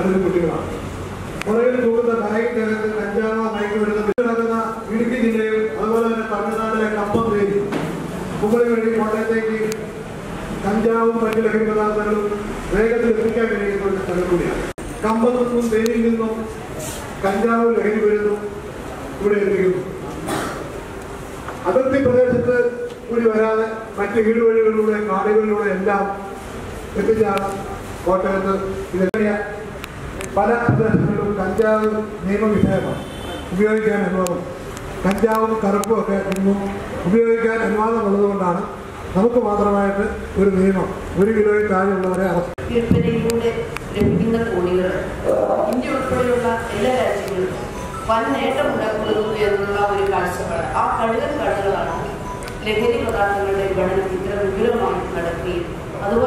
നടക്കുന്ന കുട്ടികളാണ് പുറകിൽ കൂടുന്ന ബാഗിനകത്ത് കഞ്ചാവോ മയക്കുമരുന്ന് നടക്കുന്ന ഇടുക്കി ജില്ലയും അതുപോലെ തന്നെ തമിഴ്നാട്ടിലെ കപ്പം തേരി കുമളി വഴി കോട്ടയത്തേക്ക് കഞ്ചാവും മറ്റു ലഹരി പദാർത്ഥങ്ങളും വേഗത്തിൽ എത്തിക്കാൻ കഴിയുന്ന ഒരു സ്ഥലം കൂടിയാണ് കമ്പത്തു നിന്നും തേനിയിൽ നിന്നും കഞ്ചാവ് ലഹരി വരുന്നു ഇവിടെ എത്തിക്കുന്നു അതിർത്തി പ്രദേശത്ത് കൂടി വരാതെ മറ്റ് വീടുവഴികളിലൂടെ കാടുകളിലൂടെ എല്ലാം എത്തിച്ചാണ് കോട്ടയത്ത് ഇതെങ്ങനെയാ പല പ്രദേശങ്ങളിലും കഞ്ചാവ് നിയമവിധേയമാണ് ഉപയോഗിക്കാൻ അനുവാദം കഞ്ചാവും കറുപ്പും ഒക്കെ ഇന്നും ഉപയോഗിക്കാൻ അനുവാദമുള്ളതുകൊണ്ടാണ് നമുക്ക് മാത്രമായിട്ട് ഒരു നിയമം ഒരു കിലോയിൽ താഴെയുള്ളവരെ അറസ്റ്റ് വിൽപ്പനയിലൂടെ ലഭിക്കുന്ന കോടികൾ ഇന്ത്യ ഉൾപ്പെടെയുള്ള എല്ലാ രാജ്യങ്ങളിലും വൻ നേട്ടമുണ്ടാക്കുന്നത് എന്നുള്ള ഒരു കാഴ്ചപ്പാട് ആ കഴുകൻ കണ്ണുകളാണ് ലഹരി പദാർത്ഥങ്ങളുടെ വിപണനം ഇത്ര വിപുലമായി നടക്കുകയും അതുപോലെ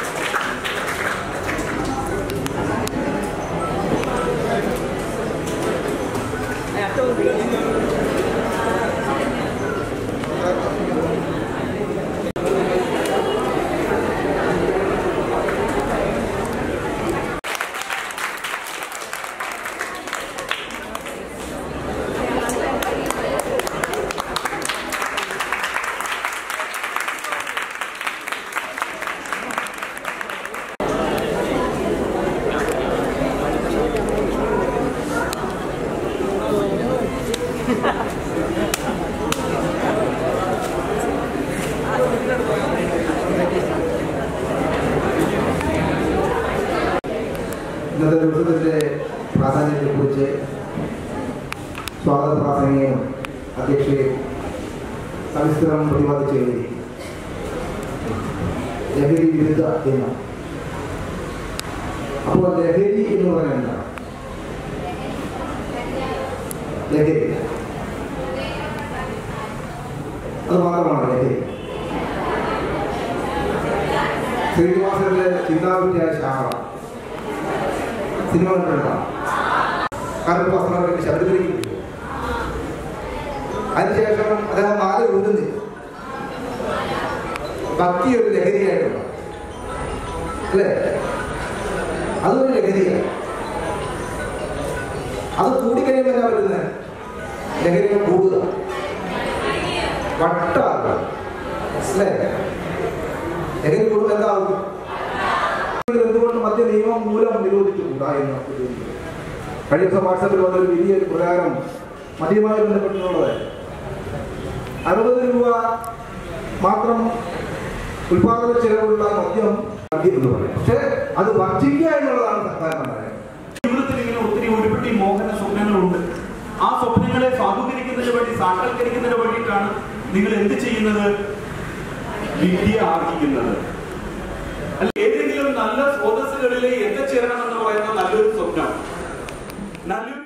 ഇന്നത്തെ ദിവസത്തിന്റെ പ്രാധാന്യത്തെക്കുറിച്ച് സ്വാഗത പ്രാസംഗികനും അധ്യക്ഷയും സവിസ്തരം പ്രതിപാദിച്ചു കഴിഞ്ഞു ലഹരി വിരുദ്ധ ദിനം അപ്പോൾ ലഹരി എന്ന് പറഞ്ഞാൽ എന്താണ് ലഹരി അത് മാത്രമാണ് ലഹരി ശ്രീനിവാസന്റെ ചിന്താവിദ്യ ശാഖ സിനിമ കണ്ടിട്ടുണ്ടോ കറുപ്പ് വസ്ത്രം കെട്ടി ശബരിമലയ്ക്ക് പോയി. അതിനുശേഷം അദ്ദേഹം മാല ഊതുന്നില്ല ഭക്തി ഒരു ലഹരിയായിട്ടുണ്ട് അല്ലേ അതൊരു ലഹരിയാണ് അത് കൂടിക്കഴിയുമ്പോൾ എന്താ പറ്റുന്നത് ലഹരികൾ കൂടുക വട്ടാകുക അല്ലേ ലഹരി കൂടുമ്പോൾ എന്താകും എന്തുകൊണ്ട് മദ്യ നിയമം മൂലം നിരോധിച്ചുകൂടാ എന്ന് നമുക്ക് ചോദിക്കുന്നു. കഴിഞ്ഞ ദിവസം വാട്സാപ്പിൽ വന്നൊരു വലിയൊരു പ്രകാരം മദ്യവുമായി ബന്ധപ്പെട്ടുള്ളത് അറുപത് രൂപ മാത്രം ഉൽപാദന ചെലവുള്ള മദ്യം മദ്യം എന്ന് പറയും പക്ഷേ അത് വർദ്ധിക്കുക എന്നുള്ളതാണ് സർക്കാർ പറയുന്നത് ജീവിതത്തിൽ ഇങ്ങനെ ഒത്തിരി ഒരുപടി മോഹന സ്വപ്നങ്ങളുണ്ട് ആ സ്വപ്നങ്ങളെ സാധൂകരിക്കുന്നതിന് വേണ്ടി സാക്ഷാത്കരിക്കുന്നതിന് വേണ്ടിയിട്ടാണ് നിങ്ങൾ എന്ത് ചെയ്യുന്നത് വിദ്യ ആർജിക്കുന്നത് അല്ല ഏതെങ്കിലും നല്ല സ്രോതസ്സുകളിലെ എത്തിച്ചേരണം എന്ന് പറയുന്ന നല്ലൊരു സ്വപ്നം നല്ലൊരു